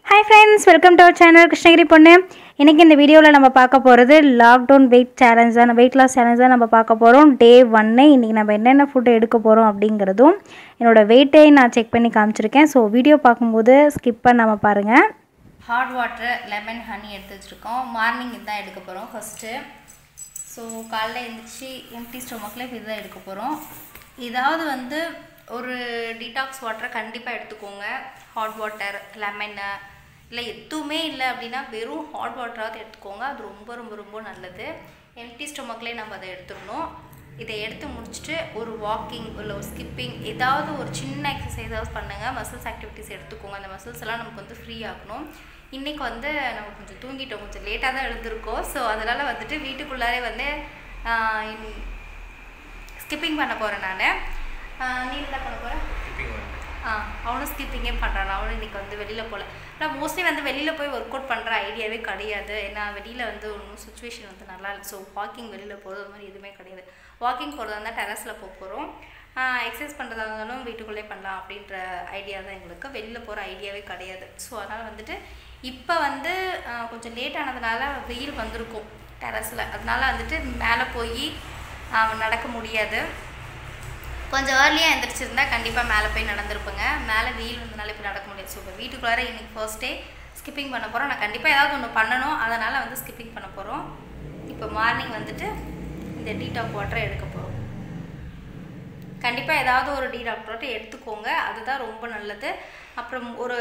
Hi friends welcome to our channel Krishnagiri பொண்ணு இன்றைக்கி இந்த வீடியோவில் நம்ம பார்க்க போகிறது லாக்டவுன் வெயிட் சேலஞ்ச் தான் வெயிட் லாஸ் சேலஞ்ச் தான் நம்ம பார்க்க போகிறோம் டே ஒன்னு இன்றைக்கி நம்ம என்னென்ன ஃபுட்டு எடுக்க போகிறோம் அப்படிங்கிறதும் என்னோடய வெயிட்டையும் நான் செக் பண்ணி காமிச்சிருக்கேன் ஸோ வீடியோ பார்க்கும்போது ஸ்கிப் பண்ணாமல் பாருங்கள் ஹாட் வாட்டர் லெமன் ஹனி எடுத்து வச்சுருக்கோம் மார்னிங் இதுதான் எடுக்க போகிறோம் ஃபஸ்ட்டு ஸோ காலைல எழுந்திரிச்சு எம்டி ஸ்டொமக்கில் இப்போ இதுதான் எடுக்க போகிறோம் ஏதாவது வந்து ஒரு டீடாக்ஸ் வாட்டரை கண்டிப்பாக எடுத்துக்கோங்க ஹாட் வாட்டர் லெமனு இல்லை எதுவுமே இல்லை அப்படின்னா வெறும் ஹாட் வாட்டராவது எடுத்துக்கோங்க அது ரொம்ப ரொம்ப ரொம்ப நல்லது எம்டி ஸ்டொமக்லேயே நம்ம அதை எடுத்துடணும் இதை எடுத்து முடிச்சுட்டு ஒரு வாக்கிங் இல்லை ஒரு ஸ்கிப்பிங் ஏதாவது ஒரு சின்ன எக்ஸசைஸாவது பண்ணுங்கள் மசில்ஸ் ஆக்டிவிட்டிஸ் எடுத்துக்கோங்க அந்த மசில்ஸ் எல்லாம் நமக்கு வந்து ஃப்ரீ ஆகணும் இன்றைக்கி வந்து நம்ம கொஞ்சம் தூங்கிட்டோம் கொஞ்சம் லேட்டாக தான் எழுந்திருக்கோம் ஸோ அதனால் வந்துட்டு வீட்டுக்குள்ளாரே வந்து ஸ்கிப்பிங் பண்ண போகிறேன் நான் நீ என்ன பண்ண போகிறேன் ஆ அவனும் ஸ்கிப்பிங்கே பண்ணுறான் அவனும் இன்றைக்கி வந்து வெளியில் போகல ஆனால் மோஸ்ட்லி வந்து வெளியில் போய் ஒர்க் அவுட் பண்ணுற ஐடியாவே கிடையாது ஏன்னா வெளியில் வந்து ஒன்றும் சுச்சுவேஷன் வந்து நல்லா இல்லை ஸோ வாக்கிங் வெளியில் போகிறது மாதிரி எதுவுமே கிடையாது வாக்கிங் போகிறதா இருந்தால் டெரஸில் போக போகிறோம் எக்ஸசைஸ் பண்ணுறதா இருந்தாலும் வீட்டுக்குள்ளே பண்ணலாம் அப்படின்ற ஐடியா தான் எங்களுக்கு வெளியில் போகிற ஐடியாவே கிடையாது ஸோ அதனால் வந்துட்டு இப்போ வந்து கொஞ்சம் லேட் ஆனதுனால வெயில் வந்திருக்கும் டெரஸில் அதனால வந்துட்டு மேலே போய் நடக்க முடியாது கொஞ்சம் ஏர்லியாக எழுந்திரிச்சிருந்தா கண்டிப்பாக மேலே போய் நடந்திருப்பேங்க மேலே வெயில் வந்தனால இப்போ நடக்க முடியாது ஸோ இப்போ வீட்டுக்குள்ளார இன்றைக்கி ஃபர்ஸ்ட் டே ஸ்கிப்பிங் பண்ண போகிறோம் நான் கண்டிப்பாக ஏதாவது ஒன்று பண்ணணும் அதனால் வந்து ஸ்கிப்பிங் பண்ண போகிறோம் இப்போ மார்னிங் வந்துட்டு இந்த டீடாக் வாட்டரை எடுக்க போகிறோம் கண்டிப்பாக ஏதாவது ஒரு டீடாக் வாட்டர் எடுத்துக்கோங்க அதுதான் ரொம்ப நல்லது அப்புறம் ஒரு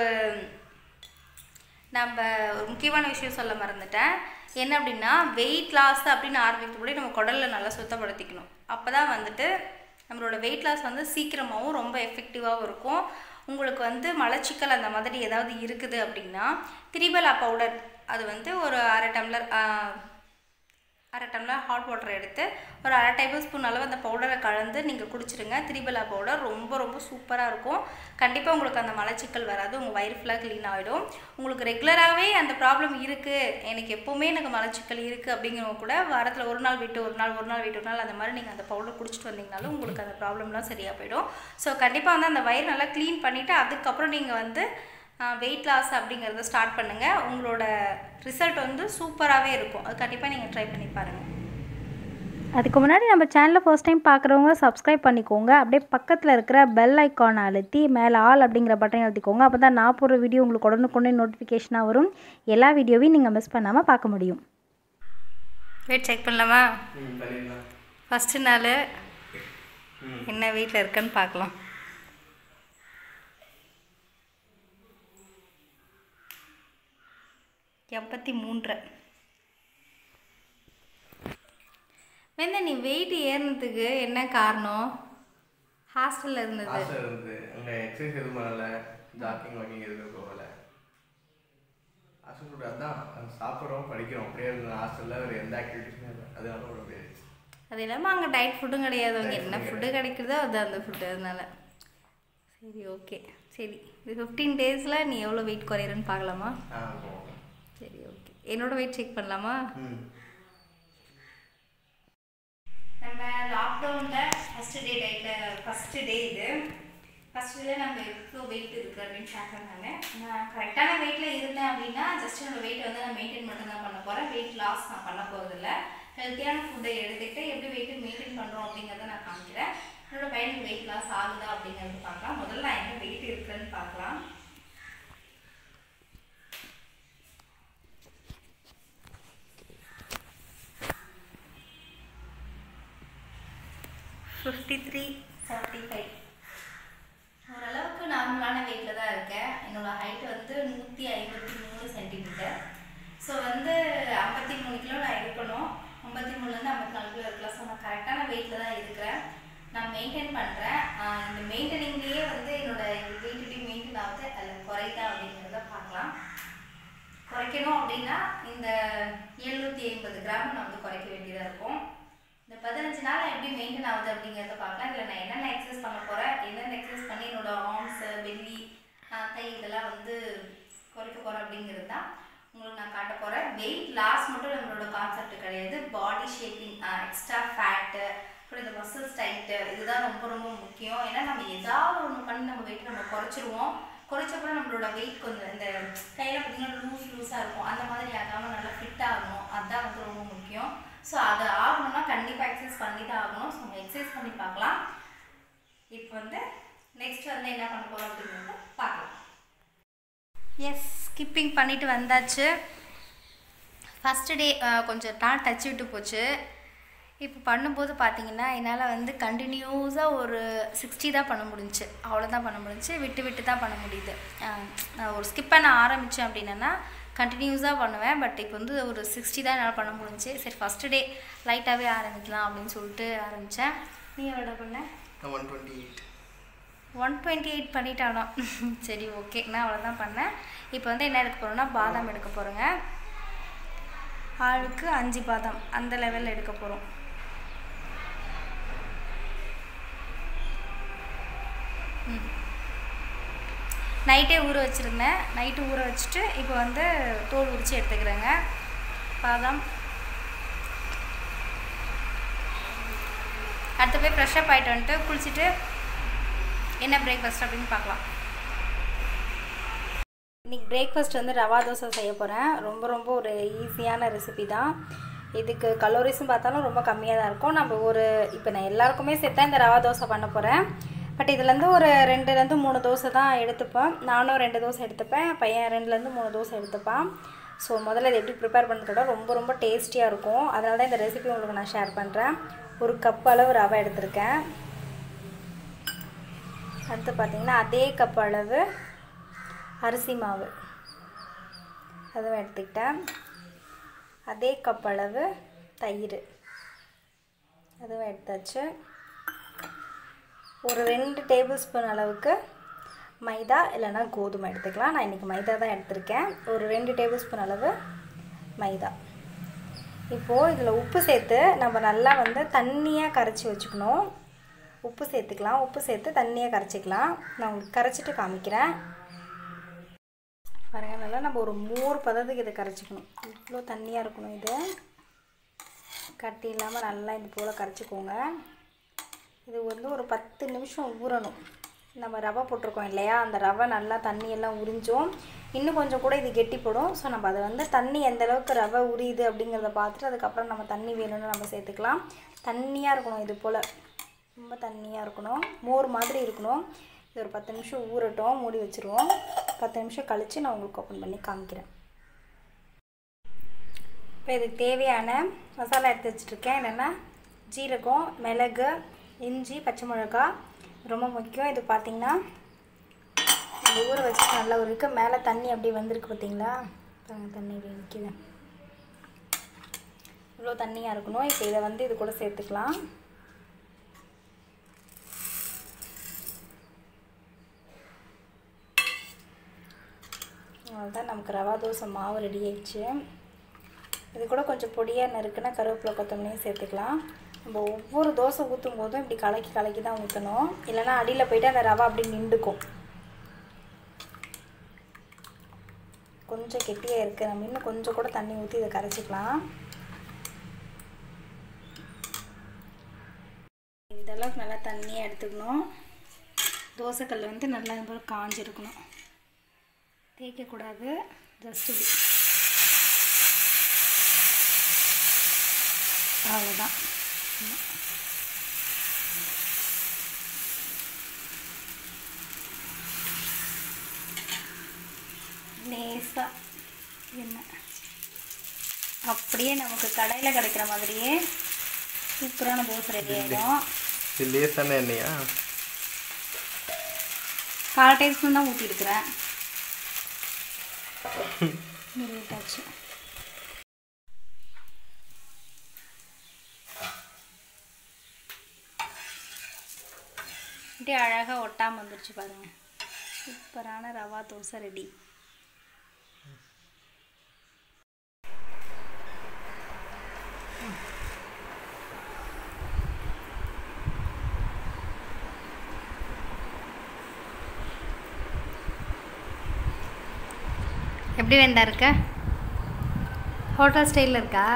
நம்ம ஒரு முக்கியமான விஷயம் சொல்ல மறந்துட்டேன் என்ன அப்படின்னா வெயிட் லாஸ் அப்படின்னு ஆரம்பிக்கும் முன்னாடி நம்ம குடலில் நல்லா சுத்தப்படுத்திக்கணும் அப்போ தான் வந்துட்டு நம்மளோட வெயிட் லாஸ் வந்து சீக்கிரமாகவும் ரொம்ப எஃபெக்டிவாகவும் இருக்கும் உங்களுக்கு வந்து மலச்சிக்கல் அந்த மாதிரி ஏதாவது இருக்குது அப்படின்னா திரிபலா பவுடர் அது வந்து ஒரு அரை டம்ளர் அரை டம்ளர் ஹாட் வாட்டர் எடுத்து ஒரு அரை டேபிள் ஸ்பூன் அளவு அந்த பவுடரை கலந்து நீங்கள் குடிச்சிருங்க திரிபலா பவுடர் ரொம்ப ரொம்ப சூப்பராக இருக்கும் கண்டிப்பாக உங்களுக்கு அந்த மலச்சிக்கல் வராது உங்கள் வயிறு ஃபுல்லாக க்ளீன் ஆகிடும் உங்களுக்கு ரெகுலராகவே அந்த ப்ராப்ளம் இருக்குது எனக்கு எப்போவுமே எனக்கு மலச்சிக்கல் இருக்குது அப்படிங்கிறவங்க கூட வாரத்தில் ஒரு நாள் விட்டு ஒரு நாள் ஒரு நாள் விட்டு ஒரு நாள் அந்த மாதிரி நீங்கள் அந்த பவுடர் குடிச்சிட்டு வந்தீங்கனாலும் உங்களுக்கு அந்த ப்ராப்ளம்லாம் சரியாக போயிடும் ஸோ கண்டிப்பாக வந்து அந்த வயிறு நல்லா க்ளீன் பண்ணிவிட்டு அதுக்கப்புறம் நீங்கள் வந்து வெயிட் லாஸ் அப்படிங்கிறத ஸ்டார்ட் பண்ணுங்கள் உங்களோட ரிசல்ட் வந்து சூப்பராகவே இருக்கும் அது கண்டிப்பாக நீங்கள் ட்ரை பண்ணி பாருங்கள் அதுக்கு முன்னாடி நம்ம சேனலை ஃபர்ஸ்ட் டைம் பார்க்குறவங்க சப்ஸ்கிரைப் பண்ணிக்கோங்க அப்படியே பக்கத்தில் இருக்கிற பெல் ஐக்கானை அழுத்தி மேலே ஆல் அப்படிங்கிற பட்டன் அழுத்திக்கோங்க அப்போ தான் நான் போடுற வீடியோ உங்களுக்கு உடனுக்குடனே நோட்டிஃபிகேஷனாக வரும் எல்லா வீடியோவையும் நீங்கள் மிஸ் பண்ணாமல் பார்க்க முடியும் வெயிட் செக் பண்ணலாமா ஃபஸ்ட்டு நாள் என்ன வெயிட்டில் இருக்குன்னு பார்க்கலாம் எண்பத்தி மூன்று வேந்த நீ வெயிட் ஏறினதுக்கு என்ன காரணம் ஹாஸ்டலில் இருந்தது ஹாஸ்டல் இருந்து அங்கே எக்ஸசைஸ் எதுவும் பண்ணல ஜாக்கிங் வாக்கிங் எதுவுமே போகல ஹாஸ்டல் ஃபுட் அதான் சாப்பிட்றோம் படிக்கிறோம் அப்படியே இருந்தது ஹாஸ்டலில் வேறு எந்த ஆக்டிவிட்டிஸுமே இல்லை அதனால ஒரு முடியாது அது இல்லாமல் அங்கே டயட் ஃபுட்டும் கிடையாது அங்கே என்ன ஃபுட்டு கிடைக்குதோ அது அந்த ஃபுட்டு அதனால சரி ஓகே சரி இது ஃபிஃப்டீன் டேஸில் நீ எவ்வளோ வெயிட் குறையிறன்னு பார்க்கலாமா ஆ போவோம் சரி ஓகே என்னோட வெயிட் செக் பண்ணலாமா ம் நம்ம லாக்டவுனில் ஃபஸ்ட்டு டே டேட்டில் ஃபஸ்ட்டு டே இது ஃபஸ்ட்டு டே நம்ம எவ்வளோ வெயிட் இருக்குது அப்படின்னு பார்க்குறேன் நான் நான் கரெக்டான வெயிட்டில் இருந்தேன் அப்படின்னா ஜஸ்ட் என்னோட வெயிட்டை வந்து நான் மெயின்டைன் மட்டும் தான் பண்ண போகிறேன் வெயிட் லாஸ் நான் பண்ண போகிறதில்ல ஹெல்த்தியான ஃபுட்டை எடுத்துக்கிட்டு எப்படி வெயிட்டை மெயின்டைன் பண்ணுறோம் அப்படிங்கிறத நான் காமிக்கிறேன் என்னோட பையனுக்கு வெயிட் லாஸ் ஆகுதா அப்படிங்கிறது பார்க்கலாம் முதல்ல நான் என்ன வெயிட் இருக்குன்னு பார்க்கலாம் ஃபிஃப்டி த்ரீ செவன்ட்டி ஃபைவ் ஓரளவுக்கு நார்மலான வெயிட்டில் தான் இருக்கேன் என்னோட ஹைட் வந்து நூற்றி ஐம்பத்தி மூணு சென்டிமீட்டர் ஸோ வந்து ஐம்பத்தி மூணு கிலோ நான் இருக்கணும் ஐம்பத்தி மூணுலேருந்து ஐம்பத்தி நாலு கிலோ இருக்கலாம் ஸோ நான் கரெக்டான வெயிட்டில் தான் இருக்கிறேன் நான் மெயின்டைன் பண்ணுறேன் இந்த மெயின்டைனிங்லேயே வந்து என்னோட வெயிட் எப்படி மெயின்டைன் ஆகுது அதில் குறையுதா அப்படிங்கிறத பார்க்கலாம் குறைக்கணும் அப்படின்னா இந்த எழுநூற்றி ஐம்பது கிராம் நான் வந்து குறைக்க வேண்டியதாக இருக்கும் இந்த பதினஞ்சு நாள் எப்படி மெயின்டைன் ஆகுது அப்படிங்கிறத பார்க்கலாம் இல்லை நான் என்னென்ன எக்ஸசைஸ் பண்ண போகிறேன் என்னென்ன எக்ஸசைஸ் பண்ணி என்னோட ஆர்ம்ஸு பெல்லி கை இதெல்லாம் வந்து குறைக்க போகிறேன் அப்படிங்கிறது தான் உங்களுக்கு நான் காட்ட போகிறேன் வெயிட் லாஸ் மட்டும் நம்மளோட கான்செப்ட் கிடையாது பாடி ஷேப்பிங் எக்ஸ்ட்ரா ஃபேட்டு அப்புறம் இந்த மசில்ஸ் டைட்டு இதுதான் ரொம்ப ரொம்ப முக்கியம் ஏன்னா நம்ம ஏதாவது ஒன்று பண்ணி நம்ம வெயிட் நம்ம குறைச்சிருவோம் குறைச்சப்பறம் நம்மளோட வெயிட் கொஞ்சம் இந்த கையில் இருக்கும் அந்த மாதிரி ஆகாமல் நல்லா ஃபிட் ஆகணும் அதுதான் வந்து ரொம்ப முக்கியம் ஸோ அது ஆகணும்னா கண்டிப்பாக எக்ஸசைஸ் பண்ணி தான் ஆகணும் ஸோ நம்ம எக்ஸசைஸ் பண்ணி பார்க்கலாம் இப்போ வந்து நெக்ஸ்ட் வந்து என்ன பண்ண போகிறோம் அப்படிங்கிறத பார்க்கலாம் எஸ் ஸ்கிப்பிங் பண்ணிட்டு வந்தாச்சு ஃபஸ்ட்டு டே கொஞ்சம் நாள் டச் விட்டு போச்சு இப்போ பண்ணும்போது பார்த்தீங்கன்னா என்னால் வந்து கண்டினியூஸாக ஒரு சிக்ஸ்டி தான் பண்ண முடிஞ்சுச்சு அவ்வளோதான் பண்ண முடிஞ்சுச்சு விட்டு விட்டு தான் பண்ண முடியுது அஹ் நான் ஒரு ஸ்கிப் பண்ண ஆரம்பித்தேன் அப்படின்னா கண்டினியூஸாக பண்ணுவேன் பட் இப்போ வந்து ஒரு சிக்ஸ்டி தான் என்னால் பண்ண முடிஞ்சுச்சு சரி ஃபஸ்ட்டு டே லைட்டாகவே ஆரம்பிக்கலாம் அப்படின்னு சொல்லிட்டு ஆரம்பித்தேன் நீ எவ்வளோ பண்ண one twenty eight one twenty eight பண்ணிட்டானோ சரி ஓகே நான் அவ்வளோதான் பண்ணேன் இப்போ வந்து என்ன எடுக்க போகிறோம்னா பாதாம் எடுக்க போகிறோங்க ஆளுக்கு அஞ்சு பாதாம் அந்த லெவலில் எடுக்க போகிறோம் நைட்டே ஊற வச்சுருந்தேன் நைட்டு ஊற வச்சுட்டு இப்போ வந்து தோல் உரித்து எடுத்துக்கிறேங்க பாதாம் அடுத்து போய் ஃப்ரெஷ்ஷப் ஆகிட்டு வந்துட்டு குளிச்சுட்டு என்ன பிரேக்ஃபாஸ்ட் அப்படின்னு பார்க்கலாம் இன்றைக்கி பிரேக்ஃபாஸ்ட் வந்து ரவா தோசை செய்ய போகிறேன் ரொம்ப ரொம்ப ஒரு ஈஸியான ரெசிபி தான் இதுக்கு கலோரிஸும் பார்த்தாலும் ரொம்ப கம்மியாக தான் இருக்கும் நம்ம ஒரு இப்போ நான் எல்லாருக்குமே சேர்த்தா இந்த ரவா தோசை பண்ண போகிறேன் பட் இதுலேருந்து ஒரு ரெண்டுலேருந்து மூணு தோசை தான் எடுத்துப்பேன் நானும் ரெண்டு தோசை எடுத்துப்பேன் பையன் ரெண்டுலேருந்து மூணு தோசை எடுத்துப்பான் ஸோ முதல்ல இதை எப்படி ப்ரிப்பேர் பண்ணுறதோட ரொம்ப ரொம்ப டேஸ்டியாக இருக்கும் அதனால தான் இந்த ரெசிபி உங்களுக்கு நான் ஷேர் பண்ணுறேன் ஒரு கப் அளவு ரவை எடுத்திருக்கேன் அடுத்து பார்த்திங்கன்னா அதே கப் அளவு அரிசி மாவு அதுவும் எடுத்துக்கிட்டேன் அதே கப் அளவு தயிர் அதுவும் எடுத்தாச்சு ஒரு ரெண்டு டேபிள் ஸ்பூன் அளவுக்கு மைதா இல்லைன்னா கோதுமை எடுத்துக்கலாம் நான் இன்றைக்கி மைதா தான் எடுத்திருக்கேன் ஒரு ரெண்டு டேபிள் ஸ்பூன் அளவு மைதா இப்போது இதில் உப்பு சேர்த்து நம்ம நல்லா வந்து தண்ணியாக கரைச்சி வச்சுக்கணும் உப்பு சேர்த்துக்கலாம் உப்பு சேர்த்து தண்ணியாக கரைச்சிக்கலாம் நான் உங்களுக்கு கரைச்சிட்டு காமிக்கிறேன் பாருங்கள் நல்லா நம்ம ஒரு மோர் பதத்துக்கு இதை கரைச்சிக்கணும் இவ்வளோ தண்ணியாக இருக்கணும் இது கட்டி இல்லாமல் நல்லா இது போல் கரைச்சிக்கோங்க இது வந்து ஒரு பத்து நிமிஷம் ஊறணும் நம்ம ரவை போட்டிருக்கோம் இல்லையா அந்த ரவை நல்லா தண்ணியெல்லாம் உறிஞ்சோம் இன்னும் கொஞ்சம் கூட இது கெட்டிப்படும் ஸோ நம்ம அதை வந்து தண்ணி எந்த அளவுக்கு ரவை உரியுது அப்படிங்கிறத பார்த்துட்டு அதுக்கப்புறம் நம்ம தண்ணி வேணும்னு நம்ம சேர்த்துக்கலாம் தண்ணியாக இருக்கணும் இது போல் ரொம்ப தண்ணியாக இருக்கணும் மோர் மாதிரி இருக்கணும் இது ஒரு பத்து நிமிஷம் ஊறட்டும் மூடி வச்சுருவோம் பத்து நிமிஷம் கழித்து நான் உங்களுக்கு ஓப்பன் பண்ணி காமிக்கிறேன் இப்போ இதுக்கு தேவையான மசாலா எடுத்து வச்சுட்ருக்கேன் என்னென்னா ஜீரகம் மிளகு இஞ்சி பச்சை மிளகா ரொம்ப முக்கியம் இது பார்த்திங்கன்னா இந்த ஊற வச்சு நல்லா ஒரு இருக்கு மேலே தண்ணி அப்படியே வந்திருக்கு பார்த்தீங்களா பாருங்க தண்ணி இப்படி நிற்கிது இவ்வளோ தண்ணியாக இருக்கணும் இப்போ இதை வந்து இது கூட சேர்த்துக்கலாம் அவ்வளோதான் நமக்கு ரவா தோசை மாவு ரெடி ஆயிடுச்சு இது கூட கொஞ்சம் பொடியாக நறுக்குன்னா கருவேப்பிலை கொத்தமல்லியும் சேர்த்துக்கலாம் நம்ம ஒவ்வொரு தோசை ஊற்றும் போதும் இப்படி கலக்கி கலக்கி தான் ஊற்றணும் இல்லைன்னா அடியில் போயிட்டு அந்த ரவா அப்படி நின்றுக்கும் கொஞ்சம் கெட்டியாக இருக்குது நம்ம இன்னும் கொஞ்சம் கூட தண்ணி ஊற்றி இதை கரைச்சிக்கலாம் இதளவுக்கு நல்லா தண்ணியாக எடுத்துக்கணும் தோசைக்கல் வந்து நல்லா இது போல் காஞ்சிருக்கணும் தேய்க்கக்கூடாது ஜஸ்ட் இப்படி அவ்வளோதான் லேசாக எண்ணெய் அப்படியே நமக்கு கடையில் கிடைக்கிற மாதிரியே சூப்பரான தோசை ரெடி ஆகிடும் இது லேசான எண்ணெயா கால் டீஸ்பூன் தான் ஊற்றிருக்கிறேன் விட்டாச்சு அப்படியே அழகாக ஒட்டாமல் வந்துருச்சு பாருங்கள் சூப்பரான ரவா தோசை ரெடி எப்படி வேண்டா இருக்க ஹோட்டல் ஸ்டைலில் இருக்கா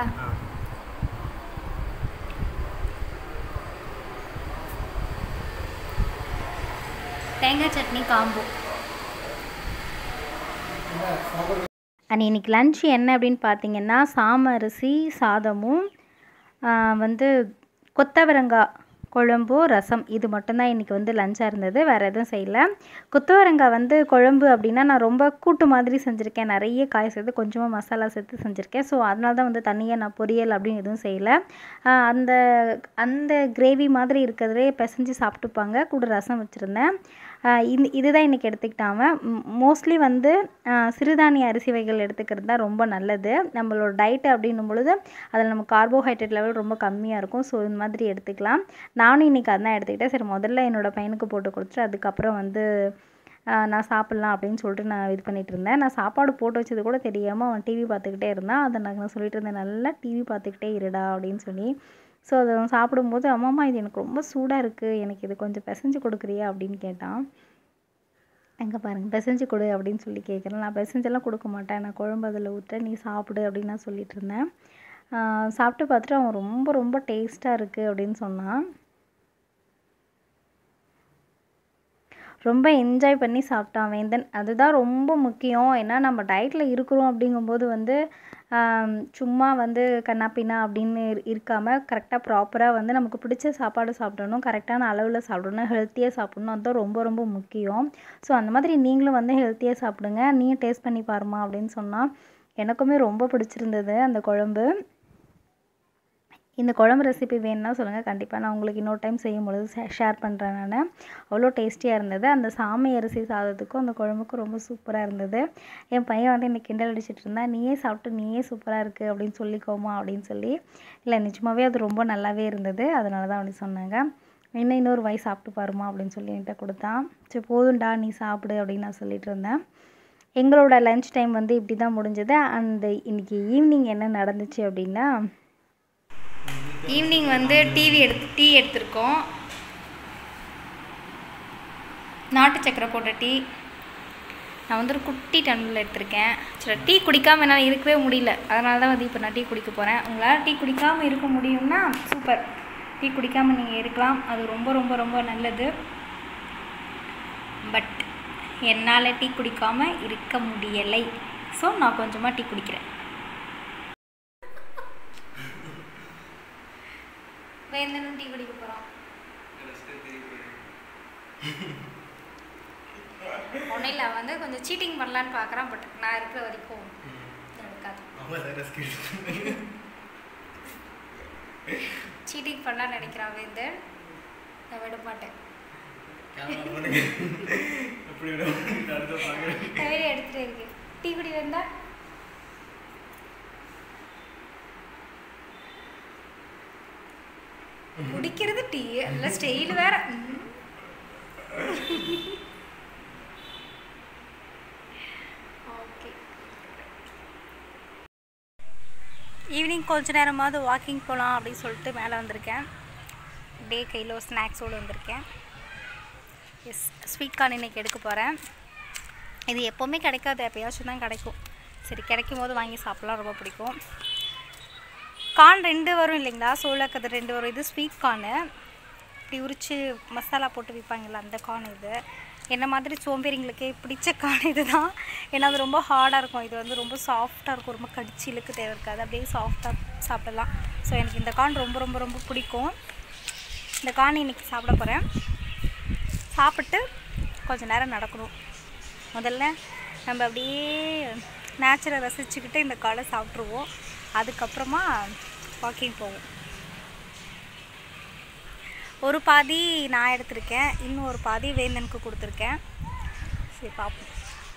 தேங்காய் சட்னி காம்போ அண்ட் இன்னைக்கு லன்ச் என்ன அப்படின்னு பார்த்தீங்கன்னா சாம அரிசி சாதமும் ஆ, வந்து கொத்தவரங்காய் குழம்பு ரசம் இது மட்டும்தான் இன்றைக்கி வந்து லஞ்சாக இருந்தது வேறு எதுவும் செய்யலை கொத்தவரங்காய் வந்து குழம்பு அப்படின்னா நான் ரொம்ப கூட்டு மாதிரி செஞ்சுருக்கேன் நிறைய காய் சேர்த்து கொஞ்சமாக மசாலா சேர்த்து செஞ்சுருக்கேன் ஸோ அதனால தான் வந்து தனியாக நான் பொரியல் அப்படின்னு எதுவும் செய்யலை ஆஹ் அந்த அந்த கிரேவி மாதிரி இருக்கிறதே பிசைஞ்சு சாப்பிட்டுப்பாங்க கூட ரசம் வச்சுருந்தேன் இந்த இதுதான் இன்றைக்கி எடுத்துக்கிட்டாம மோஸ்ட்லி வந்து ஆஹ் சிறுதானிய அரிசி வகைகள் எடுத்துக்கிறது தான் ரொம்ப நல்லது நம்மளோட டயட்டு அப்படின்னும் பொழுது அதில் நம்ம கார்போஹைட்ரேட் லெவல் ரொம்ப கம்மியாக இருக்கும் ஸோ இந்த மாதிரி எடுத்துக்கலாம் நானும் இன்றைக்கி அதான் எடுத்துக்கிட்டேன் சரி முதல்ல என்னோடய பையனுக்கு போட்டு கொடுத்துட்டு அதுக்கப்புறம் வந்து ஆஹ் நான் சாப்பிட்லாம் அப்படின்னு சொல்லிட்டு நான் இது பண்ணிட்டு இருந்தேன் நான் சாப்பாடு போட்டு வச்சது கூட தெரியாமல் அவன் டிவி பார்த்துக்கிட்டே இருந்தான் அதை நான் நான் சொல்லிட்டு இருந்தேன் நல்லா டிவி பார்த்துக்கிட்டே இருடா அப்படின்னு சொல்லி ஸோ அதை அவன் சாப்பிடும்போது அம்மாம்மா இது எனக்கு ரொம்ப சூடாக இருக்குது எனக்கு இது கொஞ்சம் பிசைஞ்சு கொடுக்குறியா அப்படின்னு கேட்டான் எங்கே பாருங்க பிசைஞ்சு கொடு அப்படின்னு சொல்லி கேட்குறேன் நான் பிசைஞ்செல்லாம் கொடுக்க மாட்டேன் நான் குழம்பு அதில் ஊற்ற நீ சாப்பிடு அப்படின்னு நான் சொல்லிட்டு இருந்தேன் ஆஹ் சாப்பிட்டு பார்த்துட்டு அவன் ரொம்ப ரொம்ப டேஸ்ட்டாக இருக்குது அப்படின்னு சொன்னான் ரொம்ப என்ஜாய் பண்ணி சாப்பிட்டான் வேந்தன் அதுதான் ரொம்ப முக்கியம் ஏன்னா நம்ம டயட்டில் இருக்கிறோம் அப்படிங்கும்போது வந்து ஆம், சும்மா வந்து கண்ணாப்பின்னா அப்படின்னு இரு- இருக்காம கரெக்டாக ப்ராப்பராக வந்து நமக்கு பிடிச்ச சாப்பாடு சாப்பிடணும் கரெக்டான அளவில் சாப்பிடணும் ஹெல்த்தியாக சாப்பிடணும் அதுதான் ரொம்ப ரொம்ப முக்கியம் ஸோ அந்த மாதிரி நீங்களும் வந்து ஹெல்த்தியாக சாப்பிடுங்க நீயும் டேஸ்ட் பண்ணி பாருமா அப்படின்னு சொன்னால் எனக்குமே ரொம்ப பிடிச்சிருந்தது அந்த குழம்பு இந்த குழம்பு ரெசிபி வேணும்னா சொல்லுங்கள் கண்டிப்பாக நான் உங்களுக்கு இன்னொரு டைம் செய்யும் பொழுது ஷேர் பண்ணுறேன் நான் அவ்வளோ டேஸ்டியாக இருந்தது அந்த சாமை அரிசி சாதத்துக்கும் அந்த குழம்புக்கும் ரொம்ப சூப்பராக இருந்தது என் பையன் வந்து என்னை கிண்டல் அடிச்சிட்டு இருந்தான் நீயே சாப்பிட்டு நீயே சூப்பராக இருக்குது அப்படின்னு சொல்லிக்கோமா அப்படின்னு சொல்லி இல்லை நிஜமாவே அது ரொம்ப நல்லாவே இருந்தது அதனால தான் அப்படி சொன்னாங்க இன்னும் இன்னொரு வாய் சாப்பிட்டு பாருமா அப்படின்னு சொல்லி என்கிட்ட கொடுத்தான் சரி போதும்டா நீ சாப்பிடு அப்படின்னு நான் சொல்லிட்டு இருந்தேன் எங்களோட லன்ச் டைம் வந்து இப்படி தான் முடிஞ்சது அந்த இன்னைக்கு ஈவினிங் என்ன நடந்துச்சு அப்படின்னா ஈவினிங் வந்து டிவி எடுத்து டீ எடுத்திருக்கோம் நாட்டு சக்கரை போட்ட டீ நான் வந்து ஒரு குட்டி டம்ளர் எடுத்திருக்கேன் சரி டீ குடிக்காமல் என்னால் இருக்கவே முடியல அதனால தான் வந்து இப்போ நான் டீ குடிக்க போகிறேன் உங்களால் டீ குடிக்காமல் இருக்க முடியும்னா சூப்பர் டீ குடிக்காமல் நீங்கள் இருக்கலாம் அது ரொம்ப ரொம்ப ரொம்ப நல்லது பட் என்னால் டீ குடிக்காமல் இருக்க முடியலை ஸோ நான் கொஞ்சமாக டீ குடிக்கிறேன் வேந்தனும் டீ குடிக்க போகிறோம் ஒன்றும் இல்லை வந்து கொஞ்சம் சீட்டிங் பண்ணலான்னு பார்க்குறான் பட் நான் இருக்கிற வரைக்கும் நடக்காது சீட்டிங் பண்ணலான்னு நினைக்கிறான் வேந்தன் நான் விட மாட்டேன் தவிர எடுத்துகிட்டே இருக்கேன் டீ குடி வேந்தா குடிக்கிறது டீ அதில் ஸ்டைல் வேற ம். ஓகே ஈவினிங் கொஞ்ச நேரமாவது வாக்கிங் போகலாம் அப்படின்னு சொல்லிட்டு மேலே வந்திருக்கேன் டே கையில் ஒரு ஸ்நாக்ஸோடு வந்திருக்கேன் எஸ் ஸ்வீட் கார்ன் இன்னைக்கு எடுக்க போகிறேன் இது எப்போவுமே கிடைக்காது எப்போயாச்சும் தான் கிடைக்கும் சரி கிடைக்கும் போது வாங்கி சாப்பிட்லாம் ரொம்ப பிடிக்கும் கார்ன் ரெண்டு வரும் இல்லைங்களா சோளக்கது ரெண்டு வரும் இது ஸ்வீட் கார்னு இப்படி உரித்து மசாலா போட்டு விற்பாங்கல்ல அந்த கார்ன் இது என்ன மாதிரி சோம்பேறிங்களுக்கு பிடிச்ச கார்ன் இது தான் ஏன்னா அது ரொம்ப ஹார்டாக இருக்கும் இது வந்து ரொம்ப சாஃப்டாக இருக்கும் ரொம்ப கடிச்சு இழுக்கு தேவை இருக்காது அப்படியே சாஃப்டாக சாப்பிடலாம் ஸோ எனக்கு இந்த கார்ன் ரொம்ப ரொம்ப ரொம்ப பிடிக்கும் இந்த கார்ன் இன்னைக்கு சாப்பிட போகிறேன் சாப்பிட்டு கொஞ்ச நேரம் நடக்கணும் முதல்ல நம்ம அப்படியே நேச்சரை ரசிச்சுக்கிட்டு இந்த காலை சாப்பிட்ருவோம் அதுக்கப்புறமா வாக்கிங் போவோம் ஒரு பாதி நான் எடுத்திருக்கேன் இன்னும் ஒரு பாதி வேந்தனுக்கு கொடுத்துருக்கேன் சரி பார்ப்போம்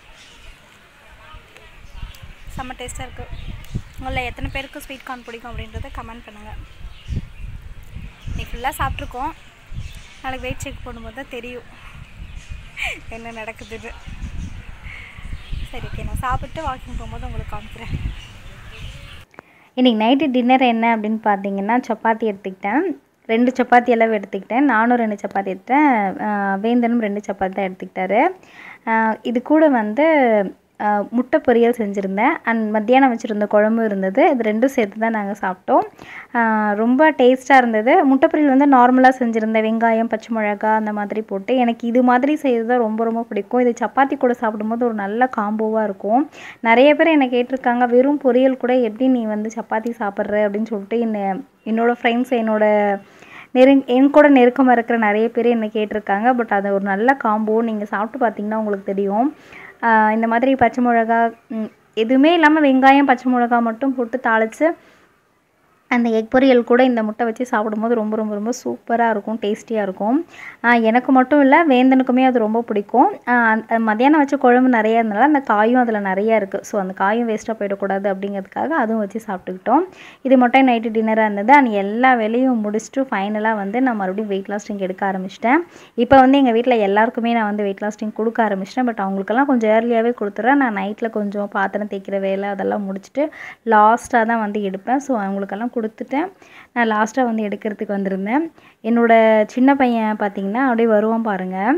செம்ம டேஸ்ட்டாக இருக்குது உங்களில் எத்தனை பேருக்கு ஸ்வீட் கார்ன் பிடிக்கும் அப்படின்றத கமெண்ட் பண்ணுங்கள் இன்னைக்கு ஃபுல்லாக சாப்பிட்ருக்கோம் நாளைக்கு வெயிட் செக் பண்ணும்போது தான் தெரியும் என்ன நடக்குதுன்னு சரி ஓகே நான் சாப்பிட்டு வாக்கிங் போகும்போது உங்களுக்கு காமிக்கிறேன் இன்றைக்கி நைட்டு டின்னர் என்ன அப்படின்னு பார்த்தீங்கன்னா சப்பாத்தி எடுத்துக்கிட்டேன் ரெண்டு சப்பாத்தி அளவு எடுத்துக்கிட்டேன் நானும் ரெண்டு சப்பாத்தி எடுத்தேன் ஆஹ் வேந்தனும் ரெண்டு சப்பாத்தி தான் எடுத்துக்கிட்டாரு ஆஹ் இது கூட வந்து அஹ், முட்டை பொரியல் செஞ்சுருந்தேன் அண்ட் மத்தியானம் வச்சுருந்த குழம்பு இருந்தது இது ரெண்டும் சேர்த்து தான் நாங்கள் சாப்பிட்டோம் அஹ், ரொம்ப டேஸ்ட்டாக இருந்தது முட்டை பொரியல் வந்து நார்மலாக செஞ்சுருந்தேன் வெங்காயம் பச்சை மிளகா அந்த மாதிரி போட்டு எனக்கு இது மாதிரி செய்கிறது தான் ரொம்ப ரொம்ப பிடிக்கும் இது சப்பாத்தி கூட சாப்பிடும்போது ஒரு நல்ல காம்போவாக இருக்கும் நிறைய பேர் என்னை கேட்டிருக்காங்க வெறும் பொரியல் கூட எப்படி நீ வந்து சப்பாத்தி சாப்பிட்ற அப்படின்னு சொல்லிட்டு என்ன என்னோடய ஃப்ரெண்ட்ஸ் என்னோட நெருங் என் கூட நெருக்கமாக இருக்கிற நிறைய பேர் என்னை கேட்டிருக்காங்க பட் அது ஒரு நல்ல காம்போ நீங்கள் சாப்பிட்டு பார்த்தீங்கன்னா உங்களுக்கு தெரியும் ஆஹ் இந்த மாதிரி பச்சை மிளகா ம், எதுவுமே இல்லாமல் வெங்காயம் பச்சை மிளகா மட்டும் போட்டு தாளித்து அந்த எக் பொரியல் கூட இந்த முட்டை வச்சு சாப்பிடும்போது ரொம்ப ரொம்ப ரொம்ப சூப்பராக இருக்கும் டேஸ்டியாக இருக்கும் ஆஹ் எனக்கு மட்டும் இல்லை வேந்தனுக்குமே அது ரொம்ப பிடிக்கும் ஆஹ் அந்த மத்தியானம் வச்ச குழம்பு நிறையா இருந்தனால அந்த காயும் அதில் நிறையா இருக்குது ஸோ அந்த காயும் வேஸ்ட்டாக போயிடக்கூடாது அப்படிங்கிறதுக்காக அதுவும் வச்சு சாப்பிட்டுக்கிட்டோம் இது மட்டும் நைட்டு டின்னராக இருந்தது அண்ட் எல்லா வேலையும் முடிச்சுட்டு ஃபைனலாக வந்து நான் மறுபடியும் வெயிட் லாஸ்டிங் எடுக்க ஆரம்பிச்சிட்டேன் இப்போ வந்து எங்கள் வீட்டில் எல்லாருக்குமே நான் வந்து வெயிட் லாஸ்டிங் கொடுக்க ஆரம்பிச்சிட்டேன் பட் அவங்களுக்கெல்லாம் கொஞ்சம் ஏர்லியாகவே கொடுத்துட்றேன் நான் நைட்டில் கொஞ்சம் பாத்திரம் தேய்க்கிற வேலை அதெல்லாம் முடிச்சுட்டு லாஸ்ட்டாக தான் வந்து எடுப்பேன் ஸோ அவங்களுக்கெல்லாம் கொடுத்துட்டேன் நான் லாஸ்ட்டாக வந்து எடுக்கிறதுக்கு வந்திருந்தேன் என்னோட சின்ன பையன் பார்த்தீங்கன்னா அப்படியே வருவான் பாருங்கள்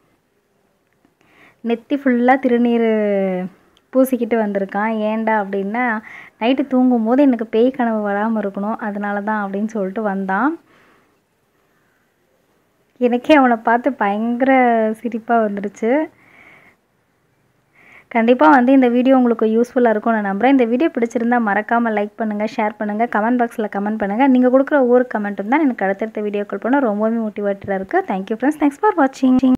நெத்தி ஃபுல்லாக திருநீர் பூசிக்கிட்டு வந்திருக்கான் ஏன்டா அப்படின்னா நைட்டு தூங்கும்போது எனக்கு பேய் கனவு வராமல் இருக்கணும் அதனால தான் அப்படின்னு சொல்லிட்டு வந்தான் எனக்கே அவனை பார்த்து பயங்கர சிரிப்பாக வந்துடுச்சு கண்டிப்பாக வந்து இந்த வீடியோ உங்களுக்கு யூஸ்ஃபுல்லாக இருக்கும் நான் நம்புகிறேன் இந்த வீடியோ பிடிச்சிருந்தா மறக்காமல் லைக் பண்ணுங்கள் ஷேர் பண்ணுங்கள் கமெண்ட் பாக்ஸில் கமெண்ட் பண்ணுங்கள் நீங்கள் கொடுக்குற ஒவ்வொரு கமெண்ட்டும் தான் எனக்கு அடுத்தடுத்த வீடியோக்கள் பண்ண ரொம்பவே மோட்டிவேட்டடாக இருக்குது தேங்க்யூ ஃப்ரெண்ட்ஸ் தேங்க்ஸ் ஃபார் வாட்சிங்